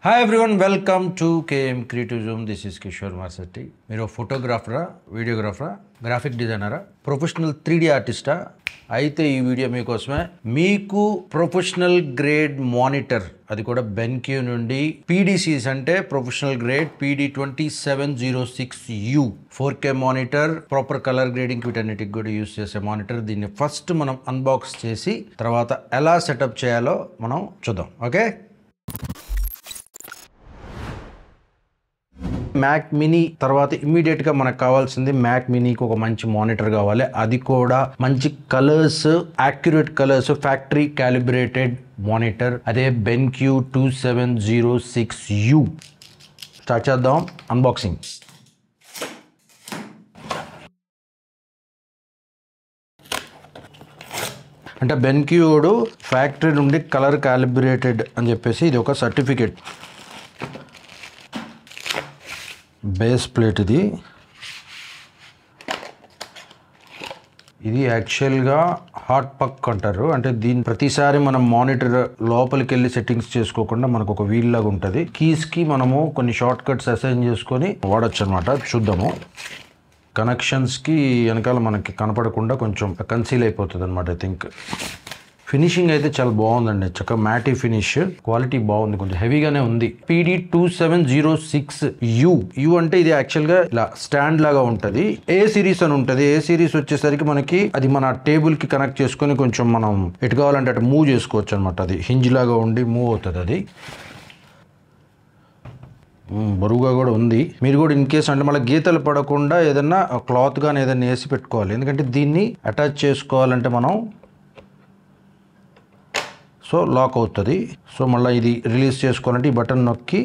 hi everyone welcome to KM creative zoom this is Kishore Marsetti మీరు ఫోటోగ్రాఫరా వీడియోగ్రాఫరా గ్రాఫిక్ డిజైనరా ప్రొఫెషనల్ త్రీ డి ఆర్టిస్టా అయితే ఈ వీడియో మీకోసమే మీకు ప్రొఫెషనల్ గ్రేడ్ మానిటర్ అది కూడా బెన్క్యూ నుండి పీడీసీస్ అంటే professional grade PD twenty seven zero six U four K monitor proper colour grading వీటన్నిటికి కూడా యూస్ చేసే మానిటర్ దీన్ని ఫస్ట్ మనం అన్బాక్స్ చేసి తర్వాత ఎలా సెటప్ చేయాలో మనం చూద్దాం ఓకే మ్యాక్ మినీ తర్వాత ఇమ్మీడియట్ గా మనకు కావాల్సింది మ్యాక్ మినీకి ఒక మంచి మానిటర్ కావాలి అది కూడా మంచి colours accurate colours factory calibrated monitor అదే BenQ two seven zero six U start చేద్దాం అన్బాక్సింగ్ అంటే బెన్క్యూడు ఫ్యాక్టరీ నుండి కలర్ క్యాలిబ్రేటెడ్ అని చెప్పేసి ఇది ఒక సర్టిఫికేట్ బేస్ ప్లేట్ ఇది ఇది యాక్చువల్గా హాట్ పక్ అంటారు అంటే దీని ప్రతిసారి మనం మానిటర్ లోపలికి వెళ్ళి సెట్టింగ్స్ చేసుకోకుండా మనకు ఒక వీల్ లాగా ఉంటుంది కీస్కి మనము కొన్ని షార్ట్ కట్స్ అసైన్ చేసుకొని వాడచ్చు అనమాట చూద్దాము కనెక్షన్స్కి వెనకాల మనకి కనపడకుండా కొంచెం కన్సీల్ అయిపోతుంది అనమాట ఐ థింక్ ఫినిషింగ్ అయితే చాలా బాగుందండి చక్కగా మ్యాటీ ఫినిష్ క్వాలిటీ బాగుంది కొంచెం హెవీగానే ఉంది PD two seven zero six U U అంటే ఇది యాక్చువల్గా ఇలా స్టాండ్ లాగా ఉంటుంది ఏ సిరీస్ అని ఉంటుంది ఏ సిరీస్ వచ్చేసరికి మనకి అది మన టేబుల్ కి కనెక్ట్ చేసుకొని కొంచెం మనం ఎటు కావాలంటే అటు మూవ్ చేసుకోవచ్చు అనమాట అది హింజ్ లాగా ఉండి మూవ్ అవుతుంది అది మ్మ్, బరువుగా కూడా ఉంది మీరు కూడా ఇన్ కేస్ అంటే మళ్ళీ గీతలు పడకుండా ఏదన్నా క్లాత్ కానీ ఏదైనా వేసి పెట్టుకోవాలి ఎందుకంటే దీన్ని అటాచ్ చేసుకోవాలంటే మనం సో లాక్ అవుతుంది సో మళ్ళీ ఇది రిలీజ్ చేసుకోవాలంటే ఈ బటన్ నొక్కి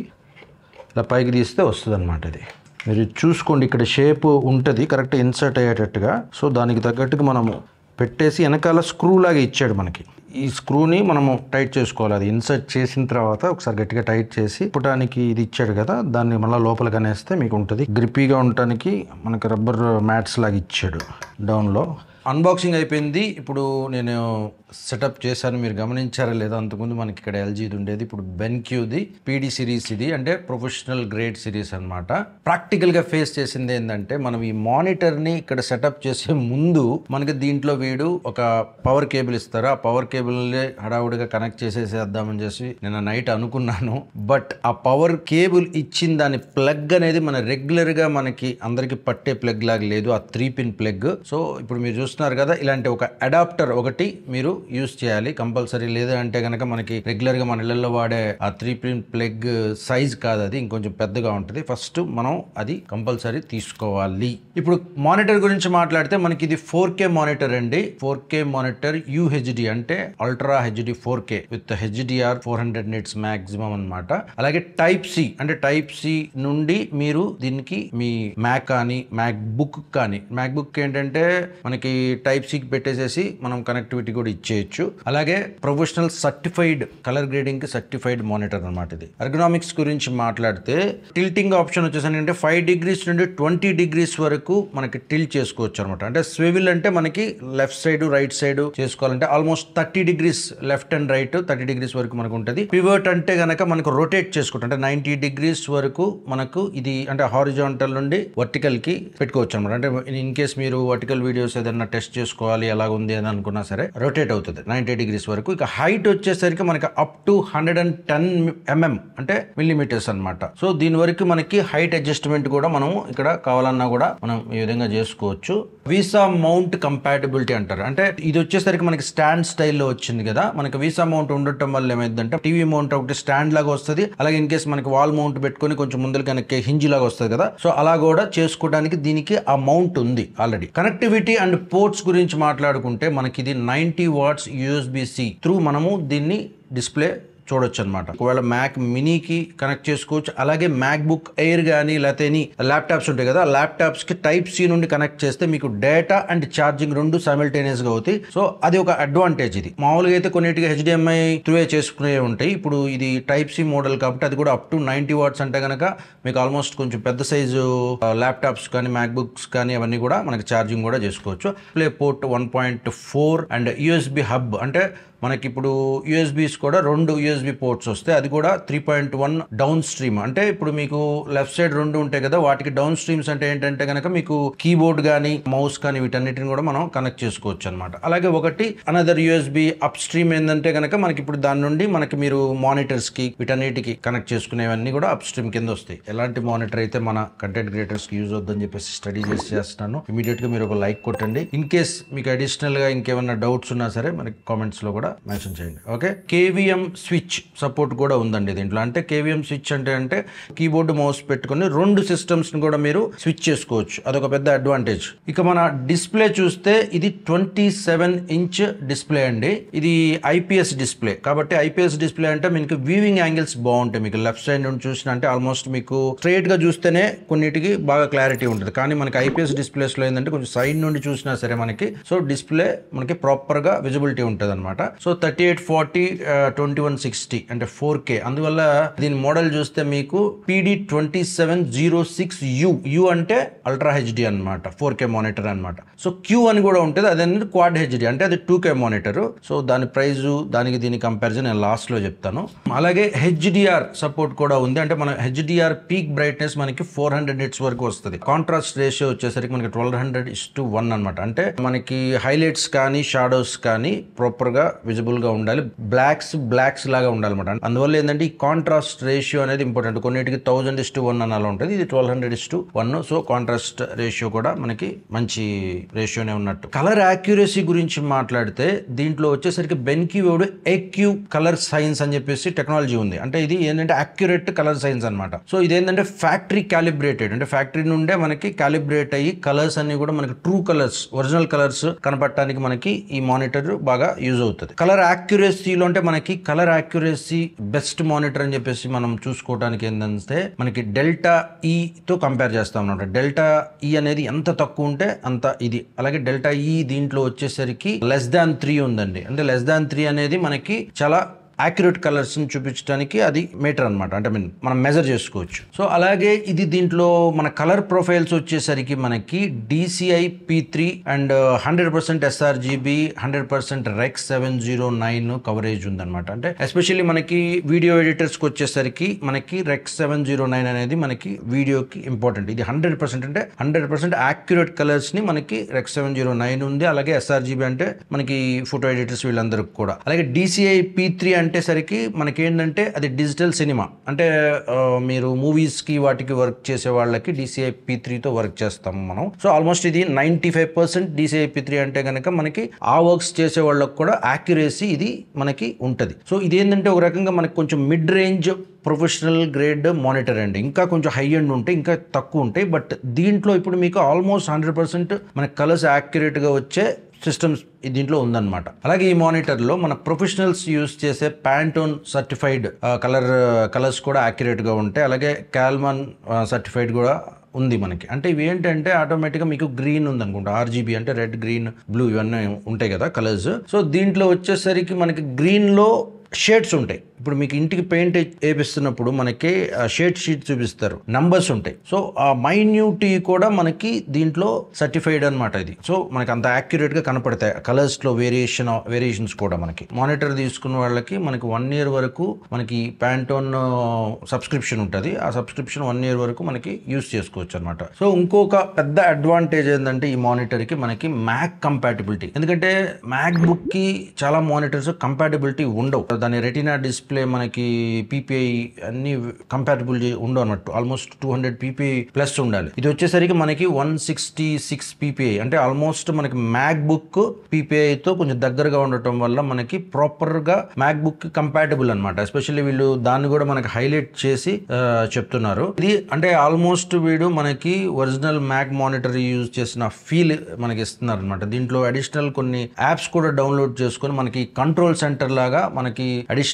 ఇలా పైకి తీస్తే వస్తుంది అనమాట ఇది మీరు చూసుకోండి ఇక్కడ షేప్ ఉంటుంది కరెక్ట్ ఇన్సర్ట్ అయ్యేటట్టుగా సో దానికి తగ్గట్టుగా మనము పెట్టేసి వెనకాల స్క్రూ లాగా ఇచ్చాడు మనకి ఈ స్క్రూని మనము టైట్ చేసుకోవాలి అది ఇన్సర్ట్ చేసిన తర్వాత ఒకసారి గట్టిగా టైట్ చేసి పుటానికి ఇది ఇచ్చాడు కదా దాన్ని మళ్ళీ లోపలికి అనేస్తే మీకు ఉంటుంది గ్రిప్పీగా ఉండటానికి మనకి రబ్బర్ మ్యాట్స్ లాగా ఇచ్చాడు డౌన్లో అన్బాక్సింగ్ అయిపోయింది ఇప్పుడు నేను సెటప్ చేశాను మీరు గమనించారా లేదా అంతకుముందు మనకి ఇక్కడ ఎల్జీది ఉండేది ఇప్పుడు బెన్క్యూది పీడీ సిరీస్ ఇది అంటే ప్రొఫెషనల్ గ్రేడ్ సిరీస్ అనమాట ప్రాక్టికల్గా ఫేస్ చేసింది ఏంటంటే మనం ఈ మానిటర్ని ఇక్కడ సెటప్ చేసే ముందు మనకి దీంట్లో వీడు ఒక పవర్ కేబుల్ ఇస్తారు ఆ పవర్ కేబుల్ని హడావుడిగా కనెక్ట్ చేసేసేద్దామని చేసి నేను నైట్ అనుకున్నాను బట్ ఆ పవర్ కేబుల్ ఇచ్చిన దాని ప్లగ్ అనేది మన రెగ్యులర్గా మనకి అందరికి పట్టే ప్లగ్ లాగా లేదు ఆ త్రీ పిన్ ప్లగ్ సో ఇప్పుడు మీరు చూస్తున్నారు కదా ఇలాంటి ఒక అడాప్టర్ ఒకటి మీరు యూస్ చేయాలి కంపల్సరీ లేదు అంటే కనుక మనకి రెగ్యులర్గా మన ఇళ్లలో వాడే ఆ త్రీ పిన్ ప్లగ్ సైజ్ కాదు అది ఇంకొంచెం పెద్దగా ఉంటుంది ఫస్ట్ మనం అది కంపల్సరీ తీసుకోవాలి ఇప్పుడు మానిటర్ గురించి మాట్లాడితే మనకి ఇది ఫోర్ కే మానిటర్ అండి ఫోర్ కే మానిటర్ యూహెచ్డి అంటే ultra HD four K with HDR four hundred nits maximum అనమాట అలాగే టైప్ సి అంటే టైప్ సి నుండి మీరు దీనికి మీ మ్యాక్ కానీ మ్యాక్ బుక్ కానీ మ్యాక్ బుక్ ఏంటంటే మనకి టైప్ సికి పెట్టేసేసి మనం కనెక్టివిటీ కూడా ఇచ్చేయచ్చు అలాగే ప్రొఫెషనల్ సర్టిఫైడ్ కలర్ గ్రేడింగ్ కి సర్టిఫైడ్ మానిటర్ అనమాట ఇది ఎర్గనామిక్స్ గురించి మాట్లాడితే టిల్టింగ్ ఆప్షన్ వచ్చేసి అంటే ఫైవ్ డిగ్రీస్ నుండి ట్వంటీ డిగ్రీస్ వరకు మనకి టిల్ట్ చేసుకోవచ్చు అనమాట అంటే స్వివిల్ అంటే మనకి లెఫ్ట్ సైడ్ రైట్ సైడ్ చేసుకోవాలంటే almost thirty degrees left and right thirty degrees వరకు మనకు ఉంటుంది పివర్ట్ అంటే గనక మనకు రొటేట్ చేసుకుంటాం అంటే నైన్టీ డిగ్రీస్ వరకు మనకు ఇది అంటే హారిజాంటల్ నుండి వర్టికల్ కి పెట్టుకోవచ్చు అనమాట అంటే ఇన్ కేస్ మీరు వర్టికల్ వీడియోస్ ఏదైనా టెస్ట్ చేసుకోవాలి ఎలా ఉంది అని అనుకున్నా సరే రొటేట్ అవుతుంది నైన్టీ డిగ్రీస్ వరకు ఇక హైట్ వచ్చేసరికి మనకి up to hundred and ten mm అంటే మిల్లీమీటర్స్ అనమాట సో దీని వరకు మనకి హైట్ అడ్జస్ట్మెంట్ కూడా మనం ఇక్కడ కావాలన్నా కూడా మనం ఈ విధంగా చేసుకోవచ్చు వీసా మౌంట్ కంపాటబిలిటీ అంటారు అంటే ఇది వచ్చేసరికి మనకి స్టాండ్ స్టైల్లో వచ్చింది కదా మనకి వీసా మౌంట్ ఉండటం వల్ల ఏమైందంటే టీవీ మౌంట్ ఒకటి స్టాండ్ లాగా వస్తుంది అలాగే ఇన్ కేస్ మనకి వాల్ మౌంట్ పెట్టుకొని కొంచెం ముందర కనుక హింజ్ లాగా వస్తుంది కదా సో అలా కూడా చేసుకోవడానికి దీనికి ఆ మౌంట్ ఉంది ఆల్రెడీ కనెక్టివిటీ అండ్ పోర్ట్స్ గురించి మాట్లాడుకుంటే మనకి ఇది నైన్టీ వాట్స్ యూఎస్బిసి త్రూ మనము దీన్ని డిస్ప్లే చూడొచ్చు అనమాట ఒకవేళ మ్యాక్ మినీకి కనెక్ట్ చేసుకోవచ్చు అలాగే మ్యాక్ బుక్ ఎయిర్ కానీ లేకపోతే ఎనీ ల్యాప్టాప్స్ ఉంటాయి కదా ల్యాప్టాప్స్ కి టైప్ సి నుండి కనెక్ట్ చేస్తే మీకు డేటా అండ్ ఛార్జింగ్ రెండు సైమిల్టేనియస్ గా అవుతాయి సో అది ఒక అడ్వాంటేజ్ ఇది మామూలుగా అయితే కొన్నిటికి హెచ్డిఎంఐ త్రూవే చేసుకునే ఉంటాయి ఇప్పుడు ఇది టైప్ సి మోడల్ కాబట్టి అది కూడా అప్ టు నైన్టీ వాట్స్ అంటే కనుక మీకు ఆల్మోస్ట్ కొంచెం పెద్ద సైజు ల్యాప్టాప్స్ కానీ మ్యాక్ బుక్స్ కానీ అవన్నీ కూడా మనకి ఛార్జింగ్ కూడా చేసుకోవచ్చు play port one point four and USB hub అంటే మనకి ఇప్పుడు యూఎస్బీస్ కూడా రెండు యూఎస్బీ పోర్ట్స్ వస్తాయి అది కూడా three point one downstream అంటే ఇప్పుడు మీకు లెఫ్ట్ సైడ్ రెండు ఉంటాయి కదా వాటికి డౌన్ స్ట్రీమ్స్ అంటే ఏంటంటే కనుక మీకు కీబోర్డ్ కానీ మౌస్ కానీ వీటన్నిటిని కూడా మనం కనెక్ట్ చేసుకోవచ్చు అనమాట అలాగే ఒకటి అనదర్ యూఎస్బి అప్ స్ట్రీమ్ ఏంటంటే కనుక మనకి ఇప్పుడు దాని నుండి మనకి మీరు మానిటర్స్ కి వీటన్నిటికి కనెక్ట్ చేసుకునేవన్నీ కూడా అప్ స్ట్రీమ్ కింద వస్తాయి ఎలాంటి మానిటర్ అయితే మన కంటెంట్ క్రియేటర్స్ కి యూజ్ అవుతుందని చెప్పేసి స్టడీ చేసి చేస్తున్నాను ఇమీడియట్ గా మీరు ఒక లైక్ కొట్టండి ఇన్ కేస్ మీకు అడిషనల్ గా ఇంకేమైనా డౌట్స్ ఉన్నా సరే మనకి కామెంట్స్ లో కూడా మెన్షన్ చేయండి ఓకే కేవీఎం స్విచ్ సపోర్ట్ కూడా ఉందండి దీంట్లో అంటే కేవీఎం స్విచ్ అంటే అంటే కీబోర్డ్ మౌస్ పెట్టుకుని రెండు సిస్టమ్స్ ని కూడా మీరు స్విచ్ చేసుకోవచ్చు అదొక పెద్ద అడ్వాంటేజ్ ఇక మన డిస్ప్లే చూస్తే ఇది ట్వంటీ సెవెన్ ఇంచ్ డిస్ప్లే అండి ఇది ఐపీఎస్ డిస్ప్లే కాబట్టి ఐపీఎస్ డిస్ప్లే అంటే మీకు వీవింగ్ యాంగిల్స్ బాగుంటాయి మీకు లెఫ్ట్ సైడ్ నుండి చూసిన అంటే ఆల్మోస్ట్ మీకు స్ట్రైట్ గా చూస్తేనే కొన్నిటికి బాగా క్లారిటీ ఉంటుంది కానీ మనకి ఐపీఎస్ డిస్ప్లేస్ లో ఏంటంటే కొంచెం సైడ్ నుండి చూసినా సరే మనకి సో డిస్ప్లే మనకి ప్రాపర్ గా విజిబిలిటీ ఉంటుంది అనమాట so thirty eight forty twenty one sixty అంటే ఫోర్ కే అందువల్ల దీని మోడల్ చూస్తే మీకు PD twenty seven zero six U U అంటే అల్ట్రా హెచ్డి అనమాట ఫోర్ కే మానిటర్ అనమాట సో క్యూ అని కూడా ఉంటుంది అదేంటంటే క్వాడ్ హెచ్డి అంటే అది టూ కే మానిటర్ సో దాని ప్రైస్ దానికి దీని కంపారిజన్ నేను లాస్ట్ లో చెప్తాను అలాగే హెచ్డిఆర్ సపోర్ట్ కూడా ఉంది అంటే మన హెచ్డిఆర్ పీక్ బ్రైట్నెస్ మనకి ఫోర్ హండ్రెడ్ నిట్స్ వరకు వస్తుంది కాంట్రాస్ట్ రేషియో వచ్చేసరికి మనకి twelve hundred is to one అనమాట అంటే మనకి హైలైట్స్ కానీ షాడోస్ కానీ ప్రాపర్ గా విజిబుల్ గా ఉండాలి బ్లాక్స్ బ్లాక్స్ లాగా ఉండాలన్నమాట అందువల్ల ఏంటంటే ఈ కాంట్రాస్ట్ రేషియో అనేది ఇంపార్టెంట్ కొన్నిటికి థౌజండ్ ఇస్ టు వన్ అని అలా ఉంటుంది ఇది twelve hundred is to one so contrast ratio కూడా మనకి మంచి రేషియోనే ఉన్నట్టు కలర్ యాక్యురసీ గురించి మాట్లాడితే దీంట్లో వచ్చేసరికి బెన్క్యూడ్ ఎక్యూ కలర్ సైన్స్ అని చెప్పేసి టెక్నాలజీ ఉంది అంటే ఇది ఏంటంటే అక్యురేట్ కలర్ సైన్స్ అనమాట సో ఇదేంటంటే ఫ్యాక్టరీ క్యాలిబ్రేటెడ్ అంటే ఫ్యాక్టరీ నుండే మనకి క్యాలిబ్రేట్ అయ్యి కలర్స్ అన్ని కూడా మనకి ట్రూ కలర్స్ ఒరిజినల్ కలర్స్ కనపడటానికి మనకి ఈ మానిటర్ బాగా యూజ్ అవుతుంది కలర్ యాక్యురసీలో అంటే మనకి కలర్ యాక్యురసీ బెస్ట్ మానిటర్ అని చెప్పేసి మనం చూసుకోవడానికి ఏంటంటే మనకి డెల్టా ఈ తో కంపేర్ చేస్తాం అనమాట డెల్టా ఈ అనేది ఎంత తక్కువ ఉంటే అంత ఇది అలాగే డెల్టా ఈ దీంట్లో వచ్చేసరికి లెస్ దాన్ త్రీ ఉందండి అంటే లెస్ దాన్ త్రీ అనేది మనకి చాలా యాక్యురేట్ కలర్స్ ని చూపించడానికి అది మీటర్ అనమాట అంటే మీన్ మనం మెజర్ చేసుకోవచ్చు సో అలాగే ఇది దీంట్లో మన కలర్ ప్రొఫైల్స్ వచ్చేసరికి మనకి DCI P three and hundred percent sRGB hundred percent Rec seven zero nine coverage ఉందన్నమాట అంటే ఎస్పెషల్లీ మనకి వీడియో ఎడిటర్స్కి వచ్చేసరికి మనకి రెక్స్ సెవెన్ జీరో నైన్ అనేది మనకి వీడియోకి ఇంపార్టెంట్ ఇది హండ్రెడ్ పర్సెంట్ అంటే హండ్రెడ్ పర్సెంట్ యాక్యురేట్ కలర్స్ ని మనకి రెక్స్ సెవెన్ జీరో నైన్ ఉంది అలాగే ఎస్ఆర్జీబీ అంటే మనకి ఫోటో ఎడిటర్స్ వీళ్ళందరికి కూడా అలాగే డిసిఐ పి త్రీ అంటే సరికి మనకి ఏంటంటే అది డిజిటల్ సినిమా అంటే ఆ, మీరు మూవీస్ కి వాటికి వర్క్ చేసే వాళ్ళకి డిసిఐ పి త్రీతో వర్క్ చేస్తాం మనం సో ఆల్మోస్ట్ ఇది ninety five percent DCI P three అంటే కనుక మనకి ఆ వర్క్స్ చేసే వాళ్ళకి కూడా యాక్యురేసీ ఇది మనకి ఉంటుంది సో ఇదేంటంటే ఒక రకంగా మనకి కొంచెం mid range professional grade monitor అండి ఇంకా కొంచెం హై ఎండ్ ఉంటాయి ఇంకా తక్కువ ఉంటాయి బట్ దీంట్లో ఇప్పుడు మీకు ఆల్మోస్ట్ హండ్రెడ్ పర్సెంట్ మన కలర్స్ యాక్యురేట్గా వచ్చే సిస్టమ్స్ దీంట్లో ఉందన్నమాట అలాగే ఈ మానిటర్లో మన ప్రొఫెషనల్స్ యూస్ చేసే ప్యాంటోన్ సర్టిఫైడ్ కలర్ కలర్స్ కూడా యాక్యురేట్గా ఉంటాయి అలాగే కాల్మన్ సర్టిఫైడ్ కూడా ఉంది మనకి అంటే ఇవి ఏంటంటే ఆటోమేటిక్గా మీకు గ్రీన్ ఉంది అనుకుంటా ఆర్జీబీ అంటే రెడ్ గ్రీన్ బ్లూ ఇవన్నీ ఉంటాయి కదా కలర్స్ సో దీంట్లో వచ్చేసరికి మనకి గ్రీన్లో షేడ్స్ ఉంటాయి ఇప్పుడు మీకు ఇంటికి పెయింట్ వేపిస్తున్నప్పుడు మనకి షేడ్ షీట్ చూపిస్తారు నంబర్స్ ఉంటాయి సో ఆ మైన్యూటీ కూడా మనకి దీంట్లో సర్టిఫైడ్ అనమాట ఇది సో మనకి అంత యాక్యురేట్ గా కనపడతాయి కలర్స్ లో వేరియేషన్ వేరియేషన్స్ కూడా మనకి మానిటర్ తీసుకున్న వాళ్ళకి మనకి వన్ ఇయర్ వరకు మనకి ప్యాంటోన్ సబ్స్క్రిప్షన్ ఉంటుంది ఆ సబ్స్క్రిప్షన్ వన్ ఇయర్ వరకు మనకి యూస్ చేసుకోవచ్చు అనమాట సో ఇంకొక పెద్ద అడ్వాంటేజ్ ఏంటంటే ఈ మానిటర్ కి మనకి మ్యాక్ కంపాటిబిలిటీ ఎందుకంటే మ్యాక్ బుక్ కి చాలా మానిటర్స్ కంపాటిబిలిటీ ఉండవు దాని రెటీనా డిస్ప్లే మనకి పీపీఐ అన్ని కంపాటబుల్ ఉండవు అన్నట్టు almost two hundred PPI plus ఉండాలి ఇది వచ్చేసరికి మనకి వన్ సిక్స్టీ సిక్స్ పీపీఐ అంటే ఆల్మోస్ట్ మనకి మ్యాక్ బుక్ పీపీఐతో కొంచెం దగ్గరగా ఉండటం వల్ల మనకి ప్రాపర్ గా మ్యాక్ బుక్ కంపాటబుల్ అనమాట ఎస్పెషల్లీ వీళ్ళు దాన్ని కూడా మనకి హైలైట్ చేసి ఆ, చెప్తున్నారు ఇది అంటే ఆల్మోస్ట్ వీడు మనకి ఒరిజినల్ మ్యాక్ మానిటర్ యూజ్ చేసిన ఫీల్ మనకి ఇస్తున్నారు అనమాట దీంట్లో అడిషనల్ కొన్ని యాప్స్ కూడా డౌన్లోడ్ చేసుకొని మనకి కంట్రోల్ సెంటర్ లాగా మనకి అడిషనల్ గా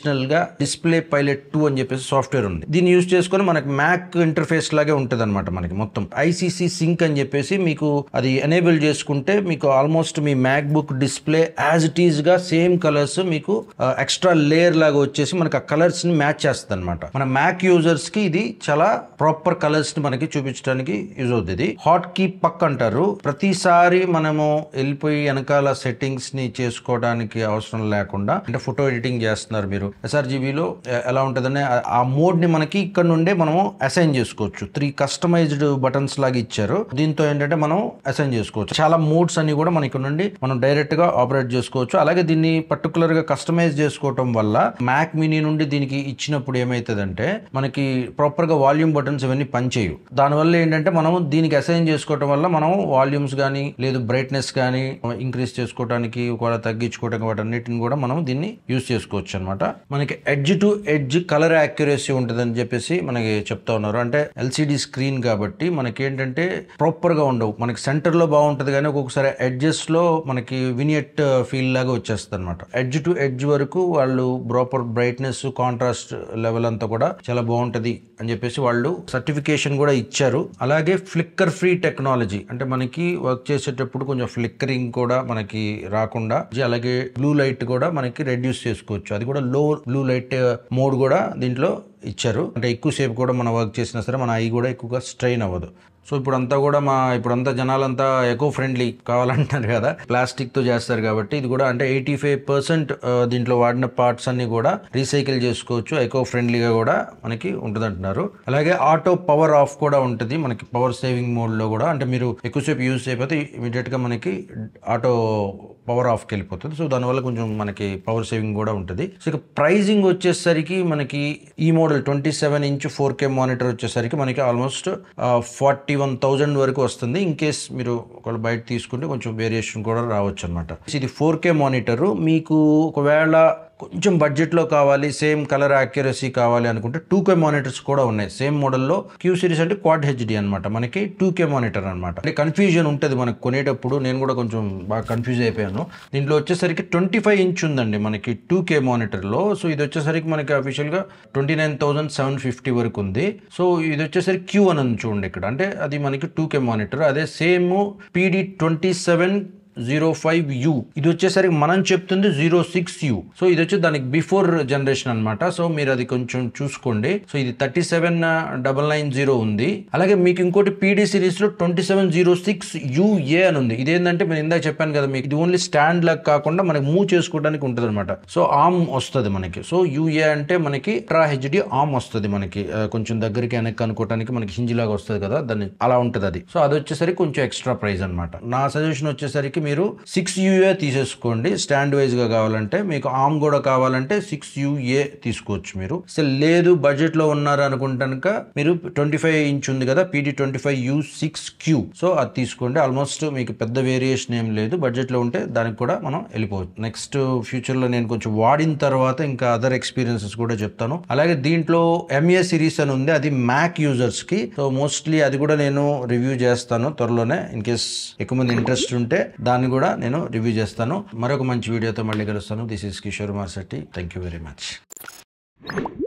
డిస్ప్లే పైలట్ టూ అని చెప్పేసి సాఫ్ట్వేర్ ఉంది దీన్ని యూజ్ చేసుకొని మనకి మ్యాక్ ఇంటర్ఫేస్ లాగే ఉంటుంది అనమాట మనకి మొత్తం ఐసీసీ సింక్ అని చెప్పేసి మీకు అది ఎనేబుల్ చేసుకుంటే మీకు ఆల్మోస్ట్ మీ MacBook display as it is గా సేమ్ కలర్స్ మీకు ఎక్స్ట్రా లేయర్ లాగా వచ్చేసి మనకి ఆ కలర్స్ ని మ్యాచ్ చేస్తుంది అనమాట మన మ్యాక్ యూజర్స్ కి ఇది చాలా ప్రాపర్ కలర్స్ ని మనకి చూపించడానికి యూజ్ అవుతుంది హాట్ కీ పక్ అంటారు ప్రతిసారి మనము వెళ్ళిపోయి వెనకాల సెట్టింగ్స్ ని చేసుకోవడానికి అవసరం లేకుండా అంటే ఫోటో ఎడిటింగ్ చేస్తున్నారు మీరు ఎస్ఆర్జీబీలో ఎలా ఉంటుందని ఆ- ఆ మోడ్ ని మనకి ఇక్కడ నుండే మనము అసైన్ చేసుకోవచ్చు త్రీ కస్టమైజ్డ్ బటన్స్ లాగా ఇచ్చారు దీంతో ఏంటంటే మనం అసైన్ చేసుకోవచ్చు చాలా మోడ్స్ అన్ని కూడా మనకి నుండి మనం డైరెక్ట్ గా ఆపరేట్ చేసుకోవచ్చు అలాగే దీన్ని పర్టికులర్ గా కస్టమైజ్ చేసుకోవటం వల్ల మ్యాక్ మినీ నుండి దీనికి ఇచ్చినప్పుడు ఏమవుతుందంటే మనకి ప్రాపర్ గా వాల్యూమ్ బటన్స్ ఇవన్నీ పనిచేయవు దానివల్ల ఏంటంటే మనం దీనికి అసైన్ చేసుకోవటం వల్ల మనం వాల్యూమ్స్ కానీ లేదు బ్రైట్నెస్ కానీ ఇంక్రీజ్ చేసుకోవడానికి ఒకవేళ తగ్గించుకోవడానికి వాటన్నిటిని కూడా మనం దీన్ని యూస్ చేసుకోవచ్చు అనమాట మనకి edge to edge colour accuracy ఉంటుందని చెప్పేసి మనకి చెప్తా ఉన్నారు అంటే ఎల్సిడి స్క్రీన్ కాబట్టి మనకి ఏంటంటే ప్రాపర్ గా ఉండవు మనకి సెంటర్ లో బాగుంటది కానీ ఒక్కొక్కసారి ఎడ్జెస్ లో మనకి వినియట్ ఫీల్ లాగా వచ్చేస్తుంది అనమాట ఎడ్జ్ టు ఎడ్జ్ వరకు వాళ్ళు ప్రాపర్ బ్రైట్నెస్ కాంట్రాస్ట్ లెవెల్ అంతా కూడా చాలా బాగుంటది అని చెప్పేసి వాళ్ళు సర్టిఫికేషన్ కూడా ఇచ్చారు అలాగే ఫ్లిక్కర్ ఫ్రీ టెక్నాలజీ అంటే మనకి వర్క్ చేసేటప్పుడు కొంచెం ఫ్లిక్కరింగ్ కూడా మనకి రాకుండా అలాగే బ్లూ లైట్ కూడా మనకి రెడ్యూస్ చేసుకోవచ్చు అది కూడా లో బ్లూ లైట్ మోడ్ కూడా దీంట్లో ఇచ్చారు అంటే ఎక్కువసేపు కూడా మనం వర్క్ చేసినా సరే మన ఐ కూడా ఎక్కువగా స్ట్రెయిన్ అవ్వదు సో ఇప్పుడంతా కూడా మా ఇప్పుడంతా జనాలంతా ఎకో ఫ్రెండ్లీ కావాలంటారు కదా ప్లాస్టిక్ తో చేస్తారు కాబట్టి ఇది కూడా అంటే ఎయిటీ ఫైవ్ పర్సెంట్ దీంట్లో వాడిన పార్ట్స్ అన్ని కూడా రీసైకిల్ చేసుకోవచ్చు ఎకో ఫ్రెండ్లీగా కూడా మనకి ఉంటుంది అంటున్నారు అలాగే ఆటో పవర్ ఆఫ్ కూడా ఉంటుంది మనకి పవర్ సేవింగ్ మోడ్ లో కూడా అంటే మీరు ఎక్కువసేపు యూజ్ చేయకపోతే ఇమీడియట్ గా మనకి ఆటో పవర్ ఆఫ్కి వెళ్ళిపోతుంది సో దానివల్ల కొంచెం మనకి పవర్ సేవింగ్ కూడా ఉంటుంది సో ఇక ప్రైజింగ్ వచ్చేసరికి మనకి ఈ model twenty seven inch four K monitor వచ్చేసరికి మనకి ఆల్మోస్ట్ ఫార్టీ వన్ థౌజండ్ వరకు వస్తుంది ఇన్ కేస్ మీరు ఒకవేళ బయట తీసుకుంటే కొంచెం వేరియేషన్ కూడా రావచ్చు అనమాట ఇది ఫోర్ కే మానిటర్ మీకు ఒకవేళ కొంచెం బడ్జెట్లో కావాలి సేమ్ కలర్ యాక్యురసీ కావాలి అనుకుంటే టూ కే మానిటర్స్ కూడా ఉన్నాయి సేమ్ మోడల్లో క్యూ సిరీస్ అంటే క్వాడ్ హెచ్డి అనమాట మనకి టూ కే మానిటర్ అనమాట అంటే కన్ఫ్యూజన్ ఉంటుంది మనకు కొనేటప్పుడు నేను కూడా కొంచెం బాగా కన్ఫ్యూజ్ అయిపోయాను దీంట్లో వచ్చేసరికి ట్వంటీ ఫైవ్ ఇంచ్ ఉందండి మనకి టూ కే మానిటర్లో సో ఇది వచ్చేసరికి మనకి అఫీషియల్గా twenty nine thousand seven fifty వరకు ఉంది సో ఇది వచ్చేసరికి క్యూ అని ఉంది చూడండి ఇక్కడ అంటే అది మనకి టూ కే మానిటర్ అదే same PD twenty seven zero five U ఇది వచ్చేసరికి మనం చెప్తుంది జీరో సిక్స్ యూ సో ఇది వచ్చి దానికి బిఫోర్ జనరేషన్ అన్నమాట సో మీరు అది కొంచెం చూసుకోండి సో ఇది thirty seven double nine zero ఉంది అలాగే మీకు ఇంకోటి పీడీ సిరీస్ లో twenty seven zero six UA అని ఉంది ఇదేంటంటే నేను ఇందాక చెప్పాను కదా మీకు ఇది ఓన్లీ స్టాండ్ లాగా కాకుండా మనకి మూవ్ చేసుకోవడానికి ఉంటుంది అనమాట సో ఆమ్ వస్తుంది మనకి సో యూఏ అంటే మనకి ట్రా హెచ్డి ఆమ్ వస్తుంది మనకి ఆ, కొంచెం దగ్గరికి వెనక్కి అనుకోవడానికి మనకి హింజ్ లాగా వస్తుంది కదా దాన్ని అలా ఉంటుంది అది సో అది వచ్చేసరికి కొంచెం ఎక్స్ట్రా ప్రైస్ అనమాట నా సజెషన్ వచ్చేసరికి మీరు సిక్స్ యూఏ తీసేసుకోండి స్టాండ్ వైజ్ గా కావాలంటే మీకు ఆమ్ కూడా కావాలంటే సిక్స్ యూఏ తీసుకోవచ్చు మీరు అసలు లేదు బడ్జెట్ లో ఉన్నారు అనుకుంటానుక మీరు ట్వంటీ ఫైవ్ ఇంచ్ ఉంది కదా PD twenty five U six Q so అది తీసుకోండి ఆల్మోస్ట్ మీకు పెద్ద వేరియేషన్ ఏం లేదు బడ్జెట్ లో ఉంటే దానికి కూడా మనం వెళ్ళిపోవచ్చు నెక్స్ట్ ఫ్యూచర్ లో నేను కొంచెం వాడిన తర్వాత ఇంకా అదర్ ఎక్స్పీరియన్సెస్ కూడా చెప్తాను అలాగే దీంట్లో ఎంఏ సిరీస్ అని ఉంది అది మ్యాక్ యూజర్స్ కి సో మోస్ట్లీ అది కూడా నేను రివ్యూ చేస్తాను త్వరలోనే ఇన్ కేస్ ఎక్కువ మంది ఇంట్రెస్ట్ ఉంటే దాన్ని కూడా నేను రివ్యూ చేస్తాను మరొక మంచి వీడియోతో మళ్ళీ కలుస్తాను this is Kishore Marsetti thank you very much